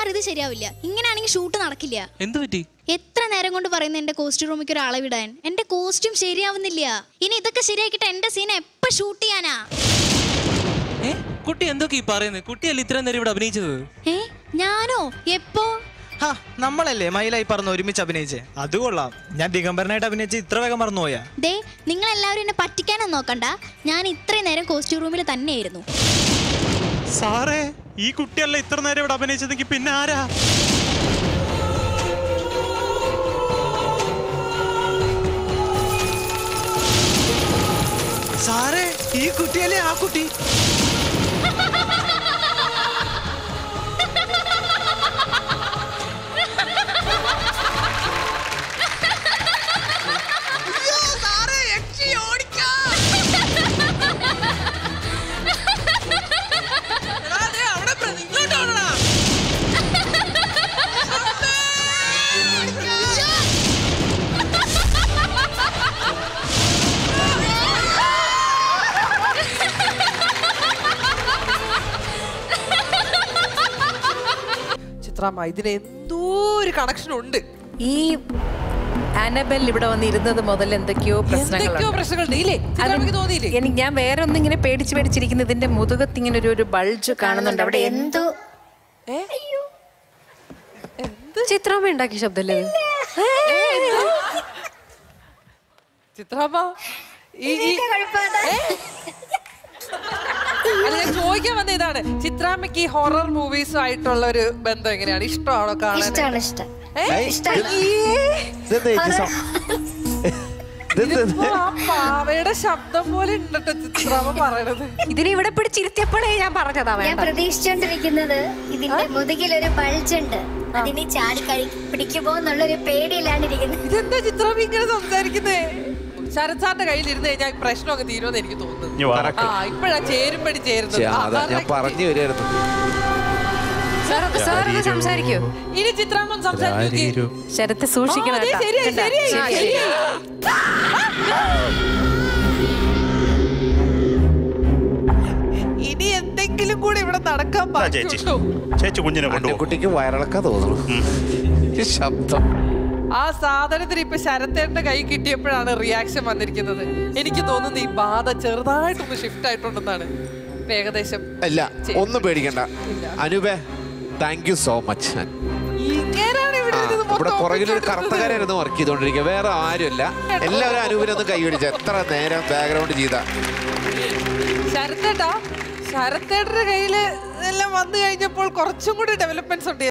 Sir ഇത് ശരിയാവില്ല ഇങ്ങനെയാണെങ്കിൽ ഷൂട്ട് നടക്കില്ല എന്തു പറ്റി എത്ര നേരം കൊണ്ട് പറയുന്ന എന്റെ കോസ്റ്റ്യൂം റൂമിക്ക് ഒരാളെ വിടാൻ എന്റെ കോസ്റ്റ്യൂം ശരിയാവുന്നില്ല ഇനി ഇതൊക്കെ ശരിയാക്കിയിട്ട് എന്റെ സീൻ എപ്പോ ഷൂട്ട് ചെയ്യാനാ ഏ കുട്ടി എന്തൊക്കെ ഈ പറയുന്നത് കുട്ടിയല്ലേ ഇത്രയും നേരം ഇവിടെ അഭിനയിച്ചത് ഏ ഞാനോ എപ്പോ ഹാ നമ്മളല്ലേ മയിലായി പറഞ്ഞ് ഒരുമിച്ച് അഭിനയിച്ചേ അത് കൊള്ളാം ഞാൻ ദിഗംബരനായിട്ട് അഭിനയിച്ച് ഇത്ര വേഗം മറന്നുപോയാ ദേ നിങ്ങൾ എല്ലാവരും എന്നെ പറ്റിക്കാനൊന്നും നോക്കണ്ട ഞാൻ ഇത്രയും നേരം കോസ്റ്റ്യൂം റൂമിൽ തന്നെയായിരുന്നു സാറേ ഈ കുട്ടിയല്ല ഇത്ര നേരം ഇവിടെ അഭിനയിച്ചതെങ്കിൽ പിന്നെ ആരാ സാറേ ഈ കുട്ടിയല്ലേ ആ കുട്ടി ചിത്രാമ്മ ഇതിന് എന്തോ ഒരു കണക്ഷൻ ഉണ്ട് ഈ അനബൽ ഇവിടെ വന്നിരുന്നത് മുതൽ എന്തൊക്കെയോ എന്തൊക്കെയോ പ്രശ്നങ്ങളുണ്ട് പ്രശ്നങ്ങളുണ്ട് ഇല്ലേ ചിത്രാമ്മയ്ക്ക് തോന്നിയില്ലേ എനിക്ക് ഞാൻ വേറെ ഒന്നും ഇങ്ങനെ പേടിച്ച് പേടിച്ചിരിക്കുന്ന ഇതിന്റെ മുതുകത്ത് ഇങ്ങനെ ഒരു ഒരു ബൾജ് കാണുന്നുണ്ട് അവിടെ എന്തോ ഏ? ചിത്രാമ്മ ഉണ്ടാക്കിയ ശബ്ദമല്ലേ ഇത്? ചിത്രാമ്മ ഈ ഈ- ഏ? അല്ല ഞാൻ ചോദിക്കാൻ വന്ന ഇതാണ് ചിത്രാമ്മയ്ക്ക് ഈ ഹൊറർ മൂവീസും ആയിട്ടുള്ള ഒരു ബന്ധം എങ്ങനെയാണ് ഇഷ്ടമാണോ കാണാൻ ഇഷ്ടമാണ് ഇഷ്ടം ഇതിപ്പോ ആ പാവയുടെ ശബ്ദം പോലെ ഉണ്ടട്ടോ ചിത്രാമ്മ പറയണത് ഇതിനെ ഇവിടെ പിടിച്ചിരുത്തിയപ്പോഴേ ഞാൻ പറഞ്ഞതാ ഞാൻ വേണ്ട പ്രതീക്ഷിച്ചോണ്ടിരിക്കുന്നത് ഇതിന്റെ മുതുകിൽ ഒരു ബൾജുണ്ട് അതിനെ ചാടി കഴി പിടിക്കുമോ എന്നുള്ളൊരു പേടിയിലാണ് ഇരിക്കുന്നത് ഇതെന്താ ചിത്രാമ്മ ഇങ്ങനെ സംസാരിക്കുന്നേ ശരത് സാറിന്റെ കയ്യിൽ ഇരുന്ന് കഴിഞ്ഞാൽ പ്രശ്നമൊക്കെ തീരുമെന്ന് എനിക്ക് തോന്നുന്നു ഇനി വാ. ആ ഇപ്പഴാ ചേരുമ്പടി ചേരുന്നത് ആ, അതാ ഞാൻ correct. പറഞ്ഞു വരുമായിരുന്നു സാർ സാറൊന്ന് സംസാരിക്കൂ ഇനി ചിത്രാമ്മ സംസാരിക്കൂ ശരത്ത് സൂക്ഷിക്കണം കേട്ടാ. ശരിയായി കണ്ടാ? ശരിയായി ആ, ശരി. ശരിയായി ഇനി എന്തെങ്കിലും കൂടി ഇവിടെ നടക്കാൻ ആ, ചേച്ചി ബാക്കിയുണ്ടോ ചേച്ചി കുഞ്ഞിനെ കൊണ്ടുപോകും കുട്ടിക്ക് വയറിളക്കാൻ തോന്നുന്നു ഈ ശബ്ദം ആ സാധനത്തിന് ഇപ്പൊ ശരത്തേന്റെ കൈ കിട്ടിയപ്പോഴാണ് റിയാക്ഷൻ വന്നിരിക്കുന്നത് എനിക്ക് തോന്നുന്നു ഈ ബാധ ചെറുതായിട്ടൊന്ന് ഷിഫ്റ്റ് ആയിട്ടുണ്ടെന്നാണ് ഇപ്പൊ ഏകദേശം അല്ല ഒന്നും പേടിക്കണ്ട അനൂപേ താങ്ക് യു സോ മച്ച് ഇങ്ങനെയാണ് ഇവിടെ ആ ഇരുന്ന് ഇവിടെ മൊത്തം പുറകിൽ ഒരു ഒപ്പിച്ചോണ്ടിരുന്നത്. കറുത്തക്കാരായിരുന്നു വർക്ക് ചെയ്തോണ്ടിരിക്കുക വേറെ ആരുമില്ല എല്ലാവരും അനൂപിനൊന്ന് കൈപിടിച്ച എത്ര നേരം ബാക്ക്ഗ്രൗണ്ട് ചെയ്ത ശരത്തേട്ടാ ശരത്തേട്ടന്റെ കയ്യില് എല്ലാം വന്നു കഴിഞ്ഞപ്പോൾ കുറച്ചും കൂടി ഡെവലപ്മെന്റ്സ് ഉണ്ട്